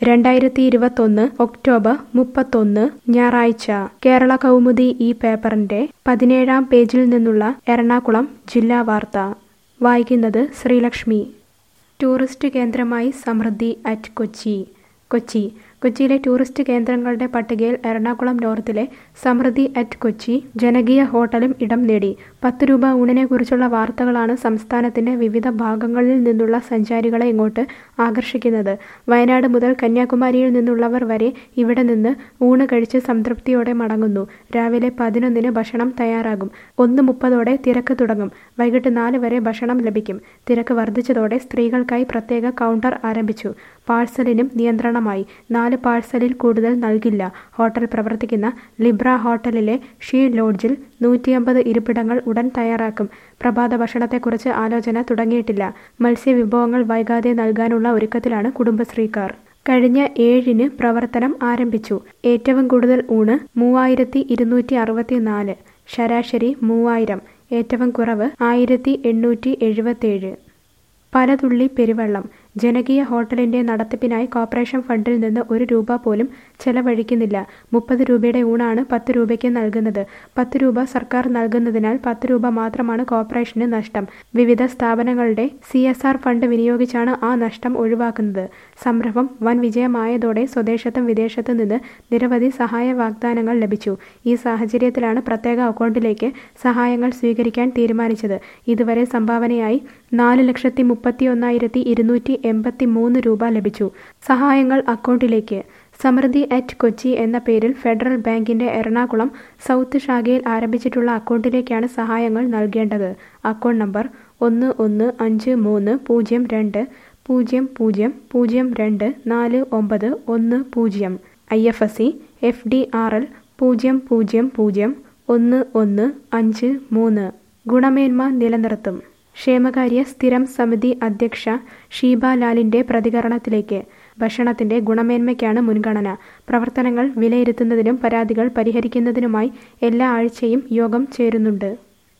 രണ്ടായിരത്തി ഇരുപത്തൊന്ന് ഒക്ടോബർ മുപ്പത്തൊന്ന് ഞായറാഴ്ച കേരള കൗമുദി ഈ പേപ്പറിന്റെ പതിനേഴാം പേജിൽ നിന്നുള്ള എറണാകുളം ജില്ലാ വാർത്ത വായിക്കുന്നത് ശ്രീലക്ഷ്മി ടൂറിസ്റ്റ് കേന്ദ്രമായി സമൃദ്ധി അറ്റ് കൊച്ചി കൊച്ചി കൊച്ചിയിലെ ടൂറിസ്റ്റ് കേന്ദ്രങ്ങളുടെ പട്ടികയിൽ എറണാകുളം നോർത്തിലെ സമൃദ്ധി അറ്റ് കൊച്ചി ജനകീയ ഹോട്ടലും ഇടം നേടി പത്ത് രൂപ ഊണിനെ കുറിച്ചുള്ള വാർത്തകളാണ് സംസ്ഥാനത്തിന്റെ വിവിധ ഭാഗങ്ങളിൽ നിന്നുള്ള സഞ്ചാരികളെ ഇങ്ങോട്ട് ആകർഷിക്കുന്നത് വയനാട് മുതൽ കന്യാകുമാരിയിൽ നിന്നുള്ളവർ വരെ ഇവിടെ നിന്ന് ഊണ് കഴിച്ച് സംതൃപ്തിയോടെ മടങ്ങുന്നു രാവിലെ പതിനൊന്നിന് ഭക്ഷണം തയ്യാറാകും ഒന്ന് മുപ്പതോടെ തിരക്ക് തുടങ്ങും വൈകിട്ട് നാല് വരെ ഭക്ഷണം ലഭിക്കും തിരക്ക് വർദ്ധിച്ചതോടെ സ്ത്രീകൾക്കായി പ്രത്യേക കൗണ്ടർ ആരംഭിച്ചു പാഴ്സലിനും നിയന്ത്രണമായി നാല് പാഴ്സലിൽ കൂടുതൽ നൽകില്ല ഹോട്ടൽ പ്രവർത്തിക്കുന്ന ലിബ്ര ഹോട്ടലിലെ ഷീ ലോഡ്ജിൽ നൂറ്റിയമ്പത് ഇരിപ്പിടങ്ങൾ ഉടൻ തയ്യാറാക്കും പ്രഭാത ഭക്ഷണത്തെക്കുറിച്ച് ആലോചന തുടങ്ങിയിട്ടില്ല മത്സ്യവിഭവങ്ങൾ വൈകാതെ നൽകാനുള്ള ഒരുക്കത്തിലാണ് കുടുംബശ്രീക്കാർ കഴിഞ്ഞ ഏഴിന് പ്രവർത്തനം ആരംഭിച്ചു ഏറ്റവും കൂടുതൽ ഊണ് മൂവായിരത്തി ഇരുന്നൂറ്റി അറുപത്തിനാല് ശരാശരി മൂവായിരം ഏറ്റവും കുറവ് ആയിരത്തി എണ്ണൂറ്റി എഴുപത്തേഴ് പലതുള്ളി പെരുവെള്ളം ജനകീയ ഹോട്ടലിന്റെ നടത്തിപ്പിനായി കോർപ്പറേഷൻ ഫണ്ടിൽ നിന്ന് ഒരു രൂപ പോലും ചെലവഴിക്കുന്നില്ല മുപ്പത് രൂപയുടെ ഊണാണ് പത്ത് രൂപയ്ക്ക് നൽകുന്നത് പത്ത് രൂപ സർക്കാർ നൽകുന്നതിനാൽ പത്ത് രൂപ മാത്രമാണ് കോർപ്പറേഷന് നഷ്ടം വിവിധ സ്ഥാപനങ്ങളുടെ സി എസ് ആർ ഫണ്ട് വിനിയോഗിച്ചാണ് ആ നഷ്ടം ഒഴിവാക്കുന്നത് സംരംഭം വൻ വിജയമായതോടെ സ്വദേശത്തും വിദേശത്തും നിന്ന് നിരവധി സഹായ വാഗ്ദാനങ്ങൾ ലഭിച്ചു ഈ സാഹചര്യത്തിലാണ് പ്രത്യേക അക്കൗണ്ടിലേക്ക് സഹായങ്ങൾ സ്വീകരിക്കാൻ തീരുമാനിച്ചത് ഇതുവരെ സംഭാവനയായി നാല് ലക്ഷത്തി മുപ്പത്തി ഒന്നായിരത്തി ഇരുന്നൂറ്റി എൺപത്തി മൂന്ന് രൂപ ലഭിച്ചു സഹായങ്ങൾ അക്കൗണ്ടിലേക്ക് സമൃദ്ധി അറ്റ് കൊച്ചി എന്ന പേരിൽ ഫെഡറൽ ബാങ്കിന്റെ എറണാകുളം സൗത്ത് ശാഖയിൽ ആരംഭിച്ചിട്ടുള്ള അക്കൗണ്ടിലേക്കാണ് സഹായങ്ങൾ നൽകേണ്ടത് അക്കൗണ്ട് നമ്പർ ഒന്ന് ഒന്ന് അഞ്ച് മൂന്ന് പൂജ്യം രണ്ട് പൂജ്യം പൂജ്യം പൂജ്യം രണ്ട് നാല് ഒമ്പത് ഒന്ന് പൂജ്യം I F S C F D R L പൂജ്യം പൂജ്യം പൂജ്യം ഒന്ന് ഒന്ന് അഞ്ച് മൂന്ന് ഗുണമേന്മ നിലനിർത്തും ക്ഷേമകാര്യ സ്ഥിരം സമിതി അധ്യക്ഷ ഷീബ ലാലിന്റെ പ്രതികരണത്തിലേക്ക് ഭക്ഷണത്തിന്റെ ഗുണമേന്മയ്ക്കാണ് മുൻഗണന പ്രവർത്തനങ്ങൾ വിലയിരുത്തുന്നതിനും പരാതികൾ പരിഹരിക്കുന്നതിനുമായി എല്ലാ ആഴ്ചയും യോഗം ചേരുന്നുണ്ട്